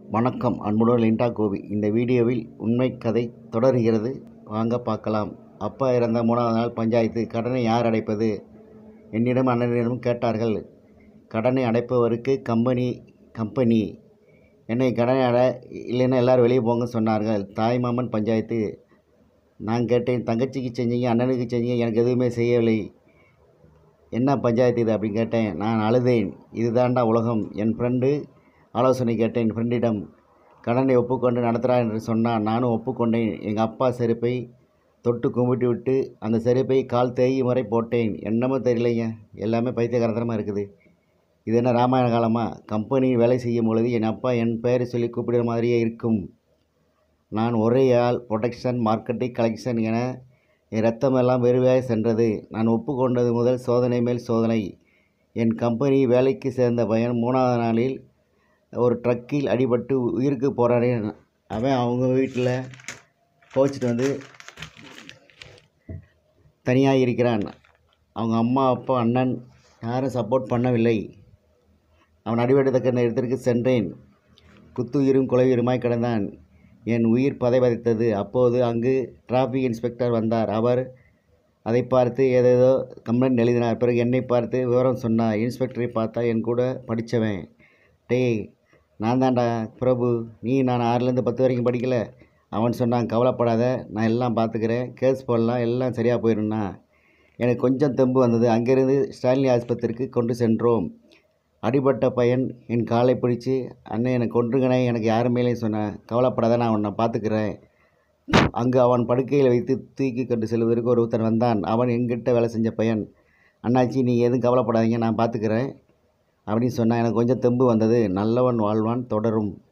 வணக்கம் அன்புடன் லிண்டா கோபி இந்த வீடியோவில் உண்மை கதை தொடர்கிறது வாங்க பார்க்கலாம் அப்பா இறந்த மூணாவது நாள் பஞ்சாயத்து கடனை யார் அடைப்பது என்னிடம் அண்ணனிடம் கேட்டார்கள் கடனை அடைப்பவருக்கு கம்பெனி கம்பெனி என்னை கடனை அட இல்லைன்னா எல்லோரும் வெளியே போங்க சொன்னார்கள் தாய் மாமன் பஞ்சாயத்து நான் கேட்டேன் தங்கச்சிக்கு செஞ்சீங்க அண்ணனுக்கு செஞ்சீங்க எனக்கு எதுவுமே செய்யவில்லை என்ன பஞ்சாயத்து இது அப்படின்னு கேட்டேன் நான் அழுதேன் இதுதான்டா உலகம் என் ஃப்ரெண்டு ஆலோசனை கேட்டேன் என் ஃப்ரெண்டிடம் கடனை ஒப்புக்கொண்டு நடத்துகிறார் என்று சொன்னான் நானும் ஒப்புக்கொண்டேன் எங்கள் அப்பா செருப்பை தொட்டு கும்பிட்டு விட்டு அந்த செருப்பை கால் தேயும் வரை போட்டேன் என்னமோ தெரியலைங்க எல்லாமே பைத்தியகாரத்தனமாக இருக்குது இது என்ன ராமாயண காலமாக கம்பெனியில் வேலை செய்யும் பொழுது என் அப்பா என் பெயரை சொல்லி கூப்பிடுற மாதிரியே இருக்கும் நான் ஒரே ஆள் ப்ரொடெக்ஷன் மார்க்கெட்டிங் கலெக்ஷன் என என் ரத்தமெல்லாம் வெறுவையாக சென்றது நான் ஒப்புக்கொண்டது முதல் சோதனை மேல் சோதனை என் கம்பெனி வேலைக்கு சேர்ந்த பையன் மூணாவது நாளில் ஒரு ட்ரக்கில் அடிபட்டு உயிருக்கு போராடின அவன் அவங்க வீட்டில் கோச்சிட்டு வந்து தனியாக இருக்கிறான் அவங்க அம்மா அப்பா அண்ணன் யாரும் சப்போர்ட் பண்ணவில்லை அவன் அடிபட்டத்தக்க இடத்திற்கு சென்றேன் குத்துயிரும் குலையுயிருமாய் கிடந்தான் என் உயிர் பதைபதைத்தது அப்போது அங்கு டிராஃபிக் இன்ஸ்பெக்டர் வந்தார் அவர் அதை பார்த்து ஏதேதோ கம்ப்ளைண்ட் எழுதினார் பிறகு என்னை பார்த்து விவரம் சொன்னார் இன்ஸ்பெக்டரை பார்த்தா என் கூட படித்தவன் டேய் நான் தான்டா பிரபு நீ நான் ஆறுலேருந்து பத்து வரைக்கும் படிக்கல அவன் சொன்னான் கவலைப்படாத நான் எல்லாம் பார்த்துக்கிறேன் கேஸ் போடலாம் எல்லாம் சரியாக போயிடும்னா எனக்கு கொஞ்சம் தெம்பு வந்தது அங்கேருந்து ஸ்டாலினி ஆஸ்பத்திரிக்கு கொண்டு சென்றோம் அடிபட்ட பையன் என் காலை பிடிச்சி அண்ணன் என்னை கொன்றுங்கண்ணே எனக்கு யாரும் மேலேயும் சொன்னேன் கவலைப்படாத நான் உன்னை பார்த்துக்கிறேன் அங்கு அவன் படுக்கையில் வைத்து தூக்கி கொண்டு செல்வதற்கு ஒருத்தன் வந்தான் அவன் எங்கிட்ட வேலை செஞ்ச பையன் அண்ணாச்சி நீ எதுவும் கவலைப்படாதீங்க நான் பார்த்துக்கிறேன் அப்படின்னு சொன்னான் எனக்கு கொஞ்சம் தெம்பு வந்தது நல்லவன் வாழ்வான் தொடரும்